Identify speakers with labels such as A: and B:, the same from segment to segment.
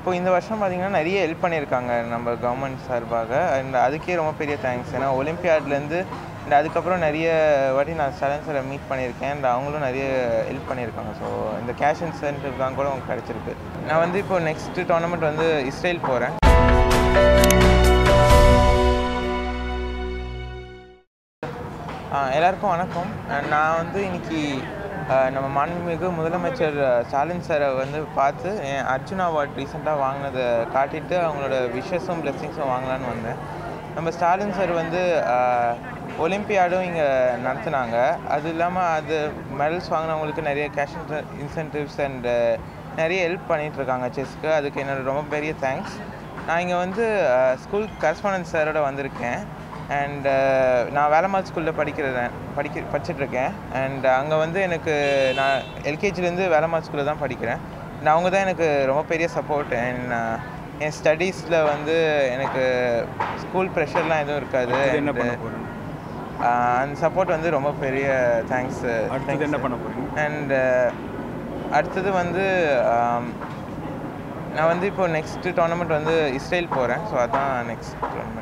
A: இப்போ இந்த வருஷம் பார்த்தீங்கன்னா நிறைய ஹெல்ப் பண்ணியிருக்காங்க நம்ம கவர்மெண்ட் சார்பாக அண்ட் அதுக்கே ரொம்ப பெரிய தேங்க்ஸ் ஏன்னா ஒலிம்பியாட்லேருந்து அண்ட் அதுக்கப்புறம் நிறைய வாட்டி நான் சலன்சரை மீட் பண்ணியிருக்கேன் அண்ட் அவங்களும் நிறைய ஹெல்ப் பண்ணியிருக்காங்க ஸோ இந்த கேஷ் இன்சென்டிவ் தான் கூட உங்களுக்கு கிடச்சிருக்கு நான் வந்து இப்போ நெக்ஸ்ட் டோர்னமெண்ட் வந்து இஸ்ரேல் போகிறேன் எல்லாருக்கும் வணக்கம் அஹ் நான் வந்து இன்னைக்கு அஹ், நம்ம மாண்புமிகு முதலமைச்சர் அஹ், ஸ்டாலின் சாரை வந்து பார்த்து என் அர்ஜுனா அவார்ட் ரீசெண்டாக வாங்கினதை காட்டிட்டு அவங்களோட விஷஸும் பிளெஸிங்ஸும் வாங்கலான்னு வந்தேன் நம்ம ஸ்டாலின் சார் வந்து ஒலிம்பியாடும் இங்கே நடத்துனாங்க அது இல்லாமல் அது மெடல்ஸ் வாங்கினவங்களுக்கு நிறைய கேஷ் இன்சென்டிவ்ஸ் அண்ட் நிறைய ஹெல்ப் பண்ணிகிட்ருக்காங்க செஸ்க்கு அதுக்கு என்னோட ரொம்ப பெரிய தேங்க்ஸ் நான் இங்கே வந்து ஸ்கூல் கரஸ்பாண்டன்ஸ் சாரோட வந்திருக்கேன் அண்ட் நான் வேலம்மாள் ஸ்கூலில் படிக்கிறேன் படிக்க படிச்சிட்ருக்கேன் அண்ட் அங்கே வந்து எனக்கு நான் எல்கேஜிலேருந்து வேலம்மாள் ஸ்கூலில் தான் படிக்கிறேன் and அவங்க தான் எனக்கு ரொம்ப பெரிய சப்போர்ட் அண்ட் என் ஸ்டடீஸில் வந்து எனக்கு ஸ்கூல் ப்ரெஷர்லாம் எதுவும் இருக்காது
B: என்ன
A: and,
B: பண்ண போறீங்க
A: ஆஹ் அந்த சப்போர்ட் வந்து ரொம்ப பெரிய தேங்க்ஸ்
B: அடுத்தது என்ன பண்ண போறீங்க
A: அண்ட் அடுத்தது வந்து ஆம், நான் வந்து இப்போ நெக்ஸ்ட் டோர்னமெண்ட் வந்து இஸ்ரேல் போகிறேன் ஸோ அதான் நெக்ஸ்ட் டோர்னமெண்ட்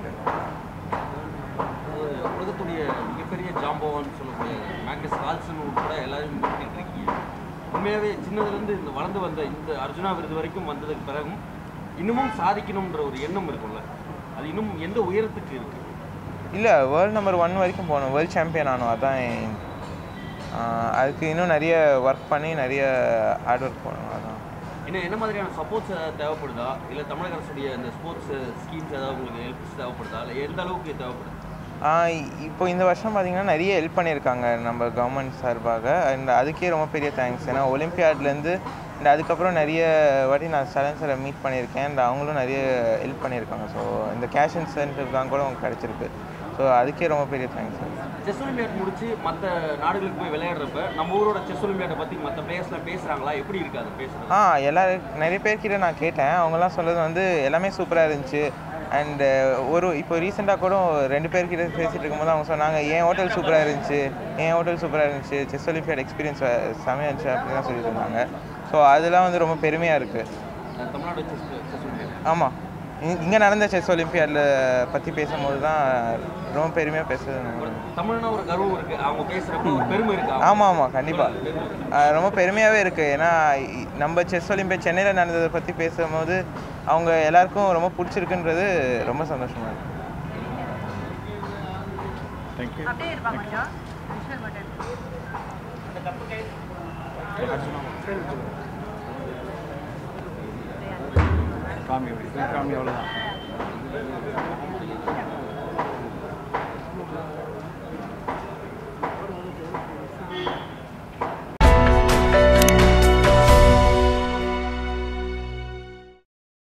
C: உலகத்துடைய மிகப்பெரிய ஜாம்பவான்னு சொல்லக்கூடிய மேக்னஸ் கால்சன் உட்பட எல்லாரும் கூட்டிட்டு இருக்கீங்க உண்மையாகவே சின்னதுலேருந்து இந்த வளர்ந்து வந்த இந்த அர்ஜுனா விருது வரைக்கும் வந்ததுக்கு பிறகும் இன்னமும் சாதிக்கணுன்ற ஒரு எண்ணம் இருக்கும்ல அது இன்னும் எந்த உயரத்துக்கு இருக்கு
A: இல்லை வேர்ல்டு நம்பர் ஒன் வரைக்கும் போகணும் வேர்ல்டு சாம்பியன் ஆகணும் அதான் என் ஆஹ் அதுக்கு இன்னும் நிறைய ஒர்க் பண்ணி நிறைய ஹார்ட் ஒர்க் பண்ணணும் அதான்
C: இன்னும் என்ன மாதிரியான சப்போர்ட்ஸ் ஏதாவது தேவைப்படுதா இல்லை தமிழக அரசுடைய இந்த ஸ்போர்ட்ஸ் ஸ்கீம்ஸ் ஏதாவது உங்களுக்கு ஹெல்ப்ஸ் தேவைப்படுதா இல்லை எந்த அளவுக்கு தேவைப்படுது
A: ஆஹ் இப்போ இந்த வருஷம் பார்த்தீங்கன்னா நிறைய ஹெல்ப் பண்ணியிருக்காங்க நம்ம கவர்மெண்ட் சார்பாக அண்ட் அதுக்கே ரொம்ப பெரிய தேங்க்ஸ் ஏன்னா ஒலிம்பியாட்லேருந்து அண்ட் அதுக்கப்புறம் நிறைய வாட்டி நான் சலன்சரை மீட் பண்ணியிருக்கேன் அண்ட் அவங்களும் நிறைய ஹெல்ப் பண்ணியிருக்காங்க ஸோ இந்த கேஷ் இன்சென்டிவ் தான் கூட உங்களுக்கு கிடச்சிருக்கு ஸோ அதுக்கே ரொம்ப பெரிய தேங்க்ஸ்
C: செஸ் ஒலிம்பியாட் முடிச்சு மற்ற நாடுகளுக்கு போய் விளையாடுறப்ப நம்ம ஊரோட செஸ் ஒலிம்பியாட்டை பற்றி மற்ற பிளேயர்ஸ்லாம் பேசுகிறாங்களா எப்படி இருக்கு அது பேசுறது
A: ஆ எல்லாரும் நிறைய பேர்கிட்ட நான் கேட்டேன் அவங்கெல்லாம் சொல்றது வந்து எல்லாமே சூப்பராக இருந்துச்சு அண்டு ஒரு இப்போ ரீசெண்டாக கூட ரெண்டு பேர்கிட்ட பேசிகிட்டு இருக்கும்போது அவங்க சொன்னாங்க என் ஹோட்டல் சூப்பராக இருந்துச்சு என் ஹோட்டல் சூப்பராக இருந்துச்சு செஸ் ஒலிம்பியாட் எக்ஸ்பீரியன்ஸ் செமையாக இருந்துச்சு அப்படிலாம் சொல்லிட்டு இருந்தாங்க ஸோ அதெல்லாம் வந்து ரொம்ப பெருமையாக இருக்குது
C: அஹ் தமிழ்நாடு செஸ் செஸ் ஒலிம்பியாட்
A: ஆமாம் இங்கே நடந்த செஸ் ஒலிம்பியாடில் பற்றி பேசும்போது தான் ரொம்ப பெருமையாக பேசுறது
C: தமிழ்னா ஒரு கர்வம் இருக்கு அவங்க பேசுறப்ப ஒரு பெருமை இருக்கு
A: ஆமாம் ஆமாம் கண்டிப்பாக ரொம்ப பெருமையாகவே இருக்குது ஏன்னா இ- நம்ம செஸ் ஒலிம்பியாட் சென்னையில் நடந்ததை பற்றி பேசும்போது அவங்க எல்லாருக்கும் ரொம்ப பிடிச்சிருக்குன்றது ரொம்ப சந்தோஷமாக இருக்குது
B: தேங்க்யூ
D: அப்படியே இருப்பாங்க கொஞ்சம் விஷுவல் பட்டன்
B: காமி அப்படி காமி அவ்வளோதான்